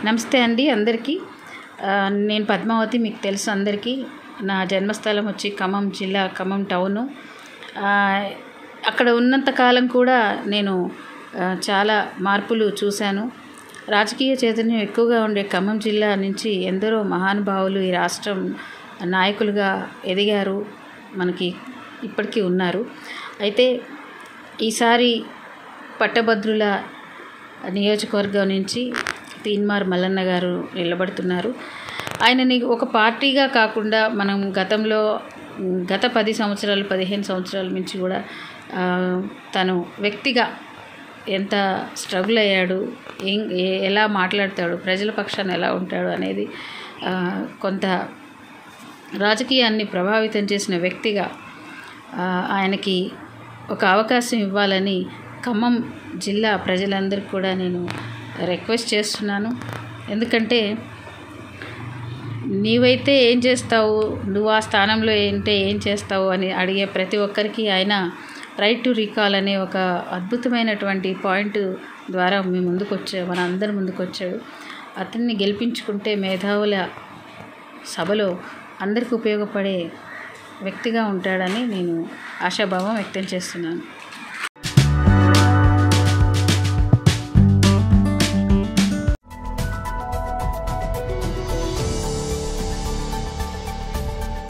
నమస్తే అండి అందరికీ ఆ, నేను పద్మావతి మీకు తెలుసు అందరికీ నా జన్మస్థలం వచ్చి ఖమ్మం జిల్లా ఖమ్మం టౌను ఆ, అక్కడ ఉన్నంత కాలం కూడా నేను ఆ, చాలా మార్పులు చూశాను రాజకీయ చైతన్యం ఎక్కువగా ఉండే ఖమ్మం జిల్లా నుంచి ఎందరో మహానుభావులు ఈ రాష్ట్రం నాయకులుగా ఎదిగారు మనకి ఇప్పటికీ ఉన్నారు అయితే ఈసారి పట్టభద్రుల నియోజకవర్గం నుంచి తీన్మార్ మల్లన్న గారు నిలబడుతున్నారు ఆయనని ఒక పార్టీగా కాకుండా మనం గతంలో ఉమ్, గత పది సంవత్సరాలు పదిహేను సంవత్సరాల నుంచి కూడా ఆ, తను వ్యక్తిగా ఎంత స్ట్రగుల్ అయ్యాడు ఏం ఏ- ఎలా మాట్లాడతాడు ప్రజల పక్షాన ఎలా ఉంటాడు అనేది ఆ, కొంత రాజకీయాన్ని ప్రభావితం చేసిన వ్యక్తిగా ఆ, ఆయనకి ఒక అవకాశం ఇవ్వాలని ఖమ్మం జిల్లా ప్రజలందరికీ కూడా నేను రిక్వెస్ట్ చేస్తున్నాను ఎందుకంటే నీవైతే ఏం చేస్తావు నువ్వు ఆ స్థానంలో ఏంటే ఏం చేస్తావు అని అడిగే ప్రతి ఒక్కరికి ఆయన రైట్ టు రీకాల్ అనే ఒక అద్భుతమైనటువంటి పాయింట్ ద్వారా మీ ముందుకు వచ్చాడు మన అందరి ముందుకు వచ్చాడు అతన్ని గెలిపించుకుంటే మేధావుల సభలో అందరికీ ఉపయోగపడే వ్యక్తిగా ఉంటాడని నేను ఆశాభావం వ్యక్తం చేస్తున్నాను